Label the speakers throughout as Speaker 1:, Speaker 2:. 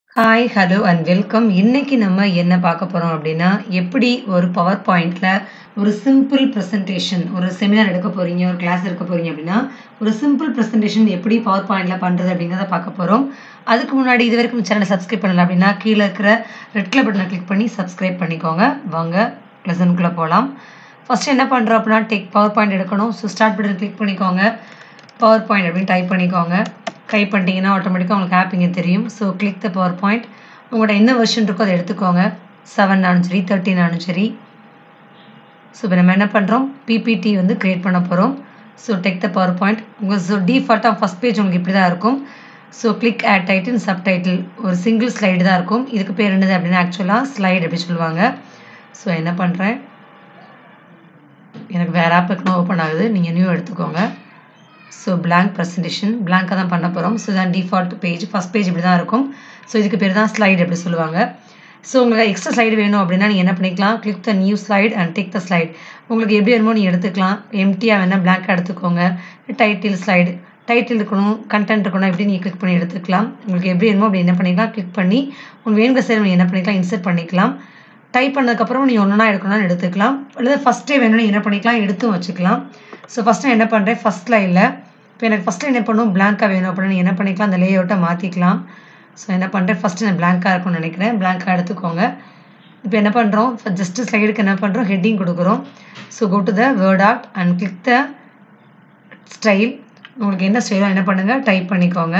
Speaker 1: Hi, hello and welcome. இன்னைக்கு நம்ம என்ன பார்க்க போறோம் அப்படின்னா, எப்படி ஒரு பவர் பாயிண்ட்ல ஒரு சிம்பிள் பிரசன்டேஷன் ஒரு செமினார் எடுக்க போறீங்க, ஒரு கிளாஸ் எடுக்க போறீங்க அப்படின்னா, ஒரு சிம்பிள் பிரசன்டேஷன் எப்படி பவர் பாயிண்ட்ல பண்றது அப்படிங்கிறத பார்க்க போறோம். அதுக்கு முன்னாடி இதுவரைக்கும் சேனலை சப்ஸ்கிரைப் பண்ணல அப்படின்னா, கீழ இருக்கிற ரெட் கலர் பட்டனை கிளிக் பண்ணி சப்ஸ்கிரைப் பண்ணிக்கோங்க. வாங்க லெசனுக்குள்ள போலாம். ஃபர்ஸ்ட் என்ன பண்றோம் அப்படின்னா, டேக் பவர் பாயிண்ட் எடுக்கணும். ஸோ ஸ்டார்ட் பட்டன் கிளிக் பண்ணிக்கோங்க. பவர் பாயிண்ட் அப்படின்னு டைப் பண்ணிக்கோங்க. டைப் பண்ணிட்டீங்கன்னா ஆட்டோமேட்டிக்காக உங்களுக்கு ஆப் இங்கே தெரியும். So click the PowerPoint. உங்களோட என்ன வெர்ஷன் இருக்கோ அதை எடுத்துக்கோங்க. செவன்னாலும் சரி, தேர்ட்டினாலும் சரி. ஸோ இப்போ நம்ம என்ன பண்ணுறோம் பிபிடி வந்து கிரியேட் பண்ண போகிறோம். So take the PowerPoint. உங்கள் ஸோ டிஃபால்ட்டாக ஃபஸ்ட் பேஜ் உங்களுக்கு இப்படி தான் இருக்கும். So click add title subtitle ஒரு சிங்கிள் ஸ்லைடு தான் இருக்கும். இதுக்கு பேர் என்னது அப்படின்னா ஆக்சுவலாக ஸ்லைடு அப்படி சொல்லுவாங்க. ஸோ என்ன பண்ணுறேன் எனக்கு வேறு ஆப் இருக்குன்னு ஓப்பன் ஆகுது. நீங்கள் நியூ எடுத்துக்கோங்க. ஸோ பிளாங்க் ப்ரெசன்டேஷன் பிளாங்காக தான் பண்ண போகிறோம். ஸோ தான் டிஃபால்ட் பேஜ் ஃபஸ்ட் பேஜ் இப்படி தான் இருக்கும். ஸோ இதுக்கு பேர் தான் ஸ்லைடு அப்படி சொல்லுவாங்க. ஸோ உங்களுக்கு எக்ஸ்ட்ரா ஸ்லைடு வேணும் அப்படின்னா நீங்கள் என்ன பண்ணிக்கலாம் click the new slide and take the slide உங்களுக்கு எப்படி வேணுமோ நீங்கள் எடுத்துக்கலாம் எம்டியாக வேணால் பிளாங்காக எடுத்துக்கோங்க டைட்டில் ஸ்லைடு டைட்டில் இருக்கணும் கண்டென்ட் இருக்கணும் எப்படி நீங்கள் கிளிக் பண்ணி எடுத்துக்கலாம் உங்களுக்கு எப்படி வேணுமோ அப்படி என்ன பண்ணிக்கலாம் கிளிக் பண்ணி உங்களுக்கு வேணுங்கிற சைடு நீங்கள் என்ன பண்ணிக்கலாம் இன்சர்ட் பண்ணிக்கலாம் டைப் பண்ணதுக்கப்புறம் நீங்கள் ஒன்றா எடுக்கணும்னு எடுத்துக்கலாம் அல்லது ஃபஸ்ட்டே வேணும்னு என்ன பண்ணிக்கலாம் எடுத்தும் வச்சுக்கலாம் ஸோ ஃபஸ்ட் நான் என்ன பண்ணுறேன் ஃபஸ்ட் லைனில் இப்போ எனக்கு ஃபஸ்ட்டு என்ன பண்ணணும் பிளாங்காக வேணும் அப்படின்னு நீங்கள் என்ன பண்ணிக்கலாம் அந்த லே அவுட்டை மாற்றிக்கலாம் ஸோ என்ன பண்ணுறேன் ஃபஸ்ட்டு நான் பிளாங்காக இருக்கும்னு நினைக்கிறேன் பிளாங்காக எடுத்துக்கோங்க இப்போ என்ன பண்ணுறோம் ஜஸ்ட்டு ஸ்லைடுக்கு என்ன பண்ணுறோம் ஹெட்டிங் கொடுக்குறோம் so go to the WordArt and click the style உங்களுக்கு என்ன ஸ்டைலோ என்ன பண்ணுங்கள் டைப் பண்ணிக்கோங்க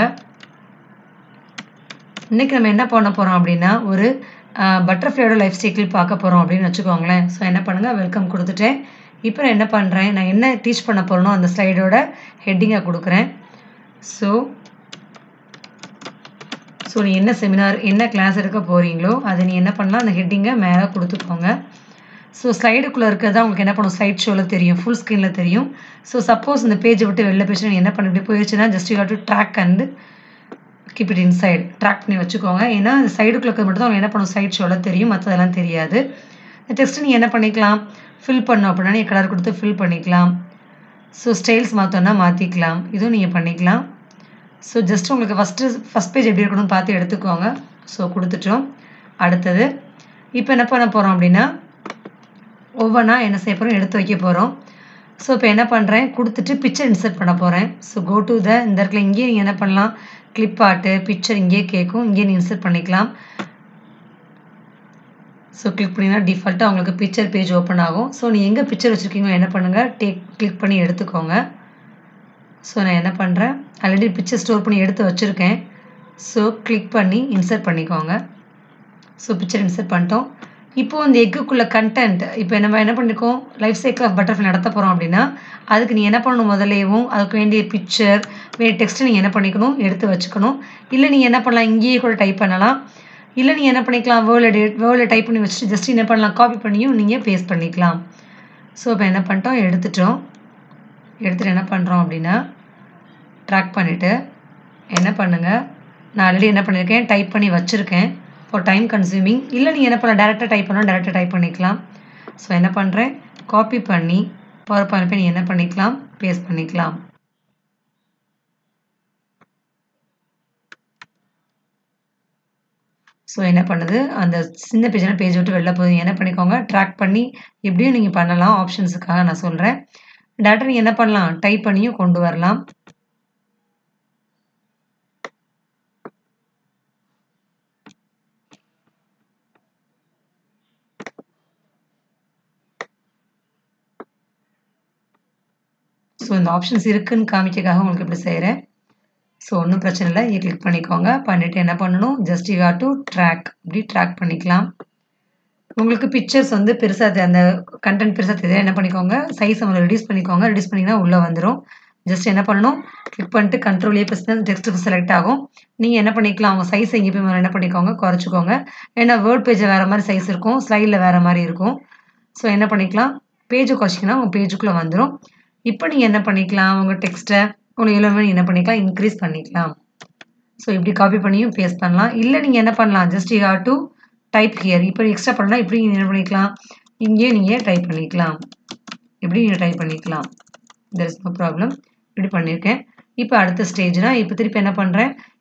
Speaker 1: இன்றைக்கி நம்ம என்ன பண்ண போகிறோம் அப்படின்னா ஒரு பட்டர்ஃப்ளையோட லைஃப் சைக்கிள் பார்க்க போகிறோம் அப்படின்னு வச்சுக்கோங்களேன் ஸோ என்ன பண்ணுங்கள் வெல்கம் கொடுத்துட்டேன் இப்போ நான் என்ன பண்ணுறேன் நான் என்ன டீச் பண்ண போகிறனோ அந்த ஸ்லைடோட ஹெட்டிங்கை கொடுக்குறேன் ஸோ ஸோ நீ என்ன செமினார் என்ன கிளாஸ் எடுக்க போகிறீங்களோ அதை நீ என்ன பண்ணலாம் அந்த ஹெட்டிங்கை மேலே கொடுத்துக்கோங்க ஸோ ஸ்லைடுக்குள்ளே இருக்கிறதா உங்களுக்கு என்ன பண்ணும் ஸ்லைட் ஷோவில் தெரியும் ஃபுல் ஸ்க்ரீனில் தெரியும் ஸோ சப்போஸ் இந்த பேஜை விட்டு வெளில போயிடுச்சு நீங்கள் என்ன பண்ண இப்படி போயிடுச்சுன்னா just you have to drag and keep it inside drag பண்ணி வச்சுக்கோங்க ஏன்னா அந்த சைடுக்குள்ளே இருக்கிறது மட்டும் தான் உங்களுக்கு என்ன பண்ணும் சைட் ஷோவில் தெரியும் மற்றதெல்லாம் தெரியாது இந்த டெக்ஸ்ட் நீங்கள் என்ன பண்ணிக்கலாம் ஃபில் பண்ணோம் அப்படின்னா நீங்கள் கலர் கொடுத்து ஃபில் பண்ணிக்கலாம் ஸோ ஸ்டைல்ஸ் மாற்றோன்னா மாற்றிக்கலாம் இதுவும் நீங்கள் பண்ணிக்கலாம் ஸோ ஜஸ்ட் உங்களுக்கு ஃபஸ்ட்டு ஃபஸ்ட் பேஜ் எப்படி இருக்கணும்னு பார்த்து எடுத்துக்கோங்க ஸோ கொடுத்துட்டோம் அடுத்தது இப்போ என்ன பண்ண போகிறோம் அப்படின்னா ஒவ்வொன்றா என்ன செய்ய போகிறோம் எடுத்து வைக்க போகிறோம் ஸோ இப்போ என்ன பண்ணுறேன் கொடுத்துட்டு பிக்சர் இன்சர்ட் பண்ண போகிறேன் ஸோ கோ டு த இந்த இடத்துல இங்கேயே நீங்கள் என்ன பண்ணலாம் கிளிப் ஆர்ட்டு பிக்சர் இங்கேயே கேட்கும் இங்கேயே நீங்கள் இன்சர்ட் பண்ணிக்கலாம் ஸோ கிளிக் பண்ணிங்கன்னா டிஃபால்ட்டாக உங்களுக்கு பிக்சர் பேஜ் ஓப்பன் ஆகும் ஸோ நீ எங்கே பிக்சர் வச்சுருக்கீங்களோ என்ன பண்ணுங்கள் டேக் கிளிக் பண்ணி எடுத்துக்கோங்க ஸோ நான் என்ன பண்ணுறேன் ஆல்ரெடி பிக்சர் ஸ்டோர் பண்ணி எடுத்து வச்சுருக்கேன் ஸோ கிளிக் பண்ணி இன்சர்ட் பண்ணிக்கோங்க ஸோ பிக்சர் இன்சர்ட் பண்ணிட்டோம் இப்போது இந்த எக்குக்குள்ளே கண்டென்ட் இப்போ நம்ம என்ன பண்ணியிருக்கோம் லைஃப் சைக்கிள் ஆஃப் பட்டர்ஃப்ளை நடத்த போகிறோம் அப்படின்னா அதுக்கு நீ என்ன பண்ணணும் முதலேயும் அதுக்கு வேண்டிய பிக்சர் வேண்டிய டெக்ஸ்ட்டு நீங்கள் என்ன பண்ணிக்கணும் எடுத்து வச்சுக்கணும் இல்லை நீங்கள் என்ன பண்ணலாம் இங்கேயே கூட டைப் பண்ணலாம் இல்லை நீங்கள் என்ன பண்ணிக்கலாம் வேர்டில் வேர்டில் டைப் பண்ணி வச்சுட்டு ஜஸ்ட் என்ன பண்ணலாம் காப்பி பண்ணியும் நீங்கள் பேஸ்ட் பண்ணிக்கலாம் ஸோ இப்போ என்ன பண்ணிட்டோம் எடுத்துட்டோம் எடுத்துகிட்டு என்ன பண்ணுறோம் அப்படின்னா ட்ராக் பண்ணிவிட்டு என்ன பண்ணுங்கள் நான் ஆல்ரெடி என்ன பண்ணியிருக்கேன் டைப் பண்ணி வச்சுருக்கேன் ஃபார் டைம் கன்சியூமிங் இல்லை நீங்கள் என்ன பண்ணலாம் டேரெக்டாக டைப் பண்ணலாம் டேரெக்டாக டைப் பண்ணிக்கலாம் ஸோ என்ன பண்ணுறேன் காப்பி பண்ணி பவர் பாயிண்ட் பண்ணி என்ன பண்ணிக்கலாம் பேஸ்ட் பண்ணிக்கலாம் ஸோ என்ன பண்ணுது அந்த சின்ன பேஜான பேஜ் விட்டு வெளில போகுது என்ன பண்ணிக்கோங்க ட்ராக் பண்ணி எப்படியும் நீங்கள் பண்ணலாம் ஆப்ஷன்ஸுக்காக நான் சொல்கிறேன் டேட்டா நீங்கள் என்ன பண்ணலாம் டைப் பண்ணியும் கொண்டு வரலாம் ஸோ இந்த ஆப்ஷன்ஸ் இருக்குன்னு காமிக்கிறதுக்காக உங்களுக்கு இப்படி செய்கிறேன் ஸோ ஒன்றும் பிரச்சனை இல்லை இங்கே கிளிக் பண்ணிக்கோங்க பண்ணிவிட்டு என்ன பண்ணணும் just you have to drag இப்படி ட்ராக் பண்ணிக்கலாம் உங்களுக்கு பிக்சர்ஸ் வந்து பெருசாக அந்த கண்டென்ட் பெருசாக தெரியாது என்ன பண்ணிக்கோங்க சைஸ் அவங்க ரெடியூஸ் பண்ணிக்கோங்க ரெடியூஸ் பண்ணிங்கன்னா உள்ளே வந்துடும் ஜஸ்ட் என்ன பண்ணணும் கிளிக் பண்ணிட்டு கண்ட்ரோலே ப்ரெஸ் டெக்ஸ்ட்டுக்கு செலக்ட் ஆகும் நீங்கள் என்ன பண்ணிக்கலாம் அவங்க சைஸ் எங்கே போய் என்ன பண்ணிக்கோங்க குறைச்சிக்கோங்க ஏன்னா வேர்ட் பேஜில் வேறு மாதிரி சைஸ் இருக்கும் ஸ்லைடில் வேறு மாதிரி இருக்கும் ஸோ என்ன பண்ணிக்கலாம் பேஜை குறைச்சிங்கன்னா உங்கள் பேஜுக்குள்ளே வந்துடும் இப்போ நீங்கள் என்ன பண்ணிக்கலாம் உங்கள் டெக்ஸ்ட்டை உங்களுக்கு எல்லாமே என்ன பண்ணிக்கலாம் இன்க்ரீஸ் பண்ணிக்கலாம் ஸோ இப்படி காப்பி பண்ணியும் பேஸ்ட் பண்ணலாம் இல்லை நீங்கள் என்ன பண்ணலாம் just you have to type here இப்போ எக்ஸ்ட்ரா பண்ணலாம் இப்படி நீங்கள் என்ன பண்ணிக்கலாம் இங்கேயே நீங்கள் டைப் பண்ணிக்கலாம் இப்படி நீங்கள் டைப் பண்ணிக்கலாம் தெர் இஸ் நோ ப்ராப்ளம் இப்படி பண்ணியிருக்கேன் இப்போ அடுத்த ஸ்டேஜ்னால் இப்போ திருப்பி என்ன பண்ணுறேன்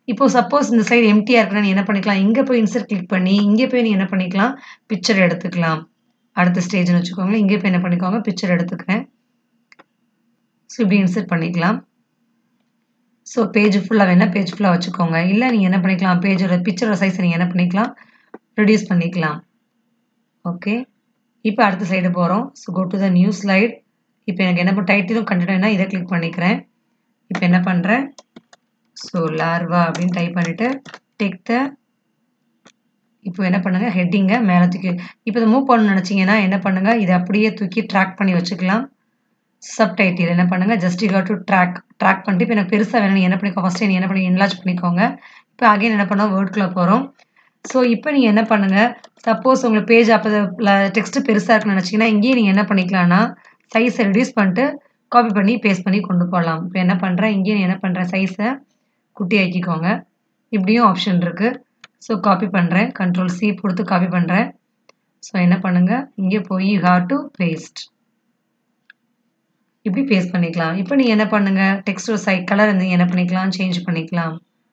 Speaker 1: இப்போ சப்போஸ் இந்த சைடு எம்டியாக இருக்குன்னா நீ என்ன பண்ணிக்கலாம் இங்கே போய் இன்சர்ட் கிளிக் பண்ணி இங்கே போய் நீ என்ன பண்ணிக்கலாம் பிக்சர் எடுத்துக்கலாம் அடுத்த ஸ்டேஜ்னு வச்சுக்கோங்களேன் இங்கே போய் என்ன பண்ணிக்கோங்க பிக்சர் எடுத்துக்கிறேன் ஸோ இப்படி இன்சர்ட் பண்ணிக்கலாம் ஸோ பேஜ் ஃபுல்லாக வேணால் பேஜ் ஃபுல்லாக வச்சுக்கோங்க இல்லை நீங்கள் என்ன பண்ணிக்கலாம் பேஜோட பிக்சரோட சைஸை நீங்கள் என்ன பண்ணிக்கலாம் ரெடியூஸ் பண்ணிக்கலாம் ஓகே இப்போ அடுத்த சைடு போகிறோம் so go to the new slide இப்போ எனக்கு என்ன டைட்டிலும் கண்டினியூனா இதை கிளிக் பண்ணிக்கிறேன் இப்போ என்ன பண்ணுறேன் ஸோ லார்வா அப்படின்னு டைப் பண்ணிவிட்டு டேக் த இப்போ என்ன பண்ணுங்கள் ஹெட்டிங்கை மேலே தூக்கி இப்போ இதை மூவ் பண்ணணும்னு நினச்சிங்கன்னா என்ன பண்ணுங்கள் இதை அப்படியே தூக்கி ட்ராக் பண்ணி வச்சுக்கலாம் சப்டைட்டில் என்ன பண்ணுங்கள் just you to drag drag பண்ணிட்டு இப்போ எனக்கு பெருசாக வேணும் என்ன பண்ணிக்கோ ஃபஸ்ட்டு நீ என்ன பண்ணி என்லார்ஜ் பண்ணிக்கோங்க இப்போ அகைன் என்ன பண்ணோம் வேர்ட்குள்ளே போகிறோம் ஸோ இப்போ நீங்கள் என்ன பண்ணுங்கள் சப்போஸ் உங்களுக்கு பேஜ் அப்போ டெக்ஸ்ட்டு பெருசாக இருக்குன்னு நினச்சிங்கன்னா இங்கேயே நீங்கள் என்ன பண்ணிக்கலாம்னா சைஸை ரெடியூஸ் பண்ணிட்டு காப்பி பண்ணி பேஸ்ட் பண்ணி கொண்டு போகலாம் இப்போ என்ன பண்ணுறேன் இங்கேயே என்ன பண்ணுறேன் சைஸை குட்டி ஆக்கிக்கோங்க இப்படியும் ஆப்ஷன் இருக்குது ஸோ காப்பி பண்ணுறேன் கண்ட்ரோல் சி கொடுத்து காப்பி பண்ணுறேன் ஸோ என்ன பண்ணுங்கள் இங்கே போய் யூ ஹாவ் டு பேஸ்ட் இப்படி பேஸ்ட் பண்ணிக்கலாம் இப்போ நீங்கள் என்ன பண்ணுங்கள் டெக்ஸ்டோட சை கலர் வந்து என்ன பண்ணிக்கலாம் சேஞ்ச் பண்ணிக்கலாம்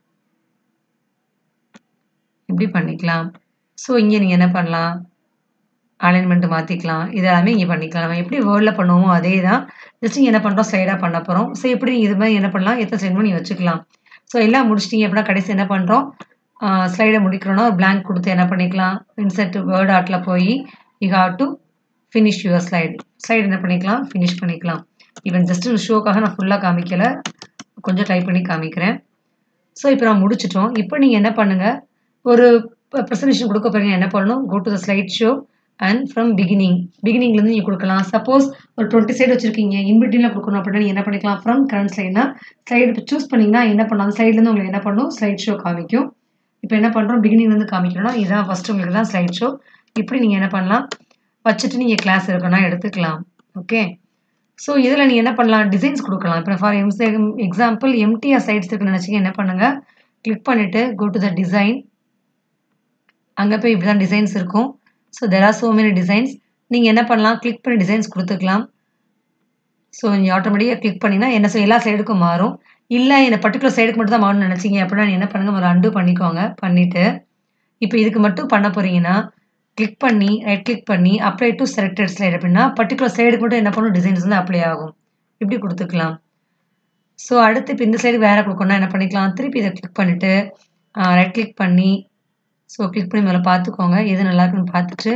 Speaker 1: இப்படி பண்ணிக்கலாம் ஸோ இங்கே நீங்கள் என்ன பண்ணலாம் அலைன்மெண்ட் மாற்றிக்கலாம் இது எல்லாமே இங்கே பண்ணிக்கலாம் நம்ம எப்படி வேர்டில் பண்ணுவோமோ அதே தான் ஜஸ்ட் இங்கே என்ன பண்ணுறோம் ஸ்லைடாக பண்ண போகிறோம் ஸோ எப்படி இது மாதிரி என்ன பண்ணலாம் எத்தனை ஸ்லைட் பண்ணி வச்சுக்கலாம் ஸோ எல்லாம் முடிச்சிட்டிங்க அப்படின்னா கடைசி என்ன பண்ணுறோம் ஸ்லைடை முடிக்கிறோன்னா ஒரு பிளாங்க் கொடுத்து என்ன பண்ணிக்கலாம் இன்செர்ட் வேர்ட் ஆர்ட்டில் போய் you have to finish your slide slide என்ன பண்ணிக்கலாம் ஃபினிஷ் பண்ணிக்கலாம் ஈவன் ஜஸ்ட் ஷோக்காக நான் ஃபுல்லாக காமிக்கலை கொஞ்சம் டைப் பண்ணி காமிக்கிறேன் ஸோ இப்போ நான் முடிச்சிட்டோம் இப்போ நீங்கள் என்ன பண்ணுங்கள் ஒரு ப்ரெசன்டேஷன் கொடுக்க போகிறீங்க என்ன பண்ணணும் go to the slide show and from beginning பிகினிங்லேருந்து நீங்கள் கொடுக்கலாம் சப்போஸ் ஒரு டுவெண்ட்டி சைடு வச்சுருக்கீங்க இன்பிட்வீனில் கொடுக்கணும் அப்படின்னா நீங்கள் என்ன பண்ணிக்கலாம் ஃப்ரம் கரண்ட் ஸ்லைட்னா ஸ்லைடு சூஸ் பண்ணிங்கன்னா என்ன பண்ணலாம் அந்த ஸ்லைட்லேருந்து உங்களுக்கு என்ன பண்ணும் ஸ்லைட் ஷோ காமிக்கும் இப்போ என்ன பண்ணுறோம் பிகினிங்லேருந்து காமிக்கணும்னா இதுதான் ஃபஸ்ட்டு உங்களுக்கு தான் ஸ்லைட் ஷோ இப்படி நீங்கள் என்ன பண்ணலாம் வச்சுட்டு நீங்கள் கிளாஸ் இருக்கணும்னா எடுத்துக்கலாம் ஓகே ஸோ இதில் நீங்கள் என்ன பண்ணலாம் டிசைன்ஸ் கொடுக்கலாம் இப்போ ஃபார் எம் எக்ஸாம்பிள் எம்டிஆர் சைட்ஸ் இருக்குன்னு நினச்சிங்க என்ன பண்ணுங்கள் கிளிக் பண்ணிவிட்டு கோ டு த டிசைன் அங்கே போய் இப்படி தான் டிசைன்ஸ் இருக்கும் so there are so many designs நீங்கள் என்ன பண்ணலாம் கிளிக் பண்ணி டிசைன்ஸ் கொடுத்துக்கலாம் ஸோ நீங்கள் ஆட்டோமேட்டிக்காக கிளிக் பண்ணிங்கன்னா என்ன சொல் எல்லா சைடுக்கும் மாறும் இல்லை இந்த பர்டிகுலர் சைடுக்கு மட்டும் தான் மாறணும்னு நினச்சிங்க அப்படின்னா என்ன பண்ணுங்கள் ஒரு அண்டு பண்ணிக்கோங்க பண்ணிவிட்டு இப்போ இதுக்கு மட்டும் பண்ண போகிறீங்கன்னா கிளிக் பண்ணி ரைட் கிளிக் பண்ணி அப்ளை டு செலக்டட் ஸ்லைட் அப்படின்னா பர்டிகுலர் சைடுக்கு மட்டும் என்ன பண்ணும் டிசைன்ஸ் வந்து அப்ளை ஆகும் இப்படி கொடுத்துக்கலாம் ஸோ அடுத்து இப்போ இந்த சைடு வேறு கொடுக்கணும்னா என்ன பண்ணிக்கலாம் திருப்பி இதை கிளிக் பண்ணிவிட்டு ரைட் கிளிக் பண்ணி ஸோ கிளிக் பண்ணி மேலே பார்த்துக்கோங்க எது நல்லா இருக்குன்னு பார்த்துட்டு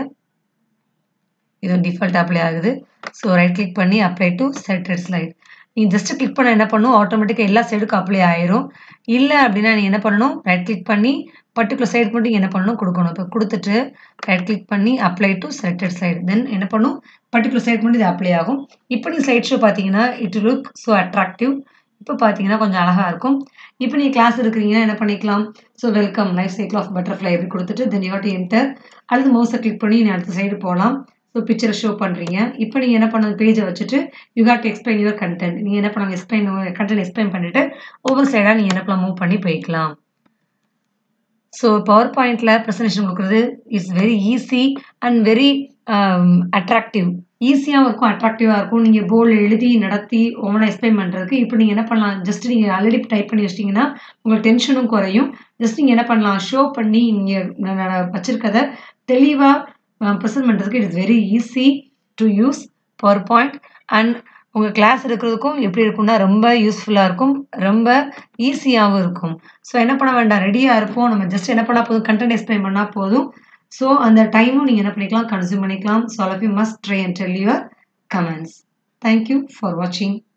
Speaker 1: இது டிஃபால்ட் அப்ளை ஆகுது ஸோ ரைட் கிளிக் பண்ணி அப்ளை டு செலக்டட் ஸ்லைட் நீங்கள் ஜஸ்ட் கிளிக் பண்ண என்ன பண்ணும் ஆட்டோமேட்டிக்காக எல்லா சைடுக்கும் அப்ளை ஆயிரும் இல்லை அப்படின்னா நீங்கள் என்ன பண்ணணும் ரைட் கிளிக் பண்ணி பர்டிகுலர் சைடு மட்டும் என்ன பண்ணணும் கொடுக்கணும் இப்போ கொடுத்துட்டு ரைட் கிளிக் பண்ணி apply to selected side then என்ன பண்ணும் பர்டிகுலர் சைடு மட்டும் இது அப்ளை ஆகும் இப்போ நீங்கள் ஸ்லைட் ஷோ பார்த்தீங்கன்னா இட் லுக் ஸோ அட்ராக்டிவ் இப்போ பார்த்தீங்கன்னா கொஞ்சம் அழகாக இருக்கும் இப்போ நீங்கள் கிளாஸ் இருக்கிறீங்கன்னா என்ன பண்ணிக்கலாம் so welcome life cycle of butterfly அப்படி கொடுத்துட்டு தென் யூ டு என்டர் அல்லது மவுஸை கிளிக் பண்ணி நீ அடுத்த சைடு போகலாம் ஸோ பிக்சரை ஷோ பண்ணுறீங்க இப்போ நீங்கள் என்ன பண்ண பேஜை வச்சுட்டு you had to explain your content நீங்கள் என்ன பண்ணலாம் எக்ஸ்பிளைன் கண்டென்ட் எக்ஸ்பிளைன் பண்ணிவிட்டு ஒவ்வொரு சைடாக நீங்கள் என்ன பண்ணலாம் மூவ் பண்ணி போய்க்கலாம் ஸோ பவர் பாயிண்டில் ப்ரெசன்டேஷன் கொடுக்குறது it's very easy and very attractive ஈஸியாகவும் இருக்கும் அட்ராக்டிவாக இருக்கும் நீங்கள் போர்டில் எழுதி நடத்தி ஒவ்வொன்றா எக்ஸ்பிளைன் பண்ணுறதுக்கு இப்போ நீங்கள் என்ன பண்ணலாம் ஜஸ்ட் நீங்கள் ஆல்ரெடி டைப் பண்ணி வச்சிட்டிங்கன்னா உங்களுக்கு டென்ஷனும் குறையும் ஜஸ்ட் நீங்கள் என்ன பண்ணலாம் ஷோ பண்ணி நீங்கள் வச்சுருக்கதை தெளிவாக ப்ரெசென்ட் பண்ணுறதுக்கு it's very easy to use power point and உங்கள் கிளாஸ் இருக்கிறதுக்கும் எப்படி இருக்கும்னா ரொம்ப யூஸ்ஃபுல்லாக இருக்கும் ரொம்ப ஈஸியாகவும் இருக்கும் ஸோ என்ன பண்ண வேண்டாம் ரெடியாக இருப்போம் நம்ம ஜஸ்ட் என்ன பண்ணால் போதும் கண்டென்ட் எக்ஸ்பிளைன் பண்ணால் போதும் ஸோ அந்த டைமும் நீங்கள் என்ன பண்ணிக்கலாம் கன்சியூம் பண்ணிக்கலாம் so all of you must try and tell your comments thank you for வாட்சிங்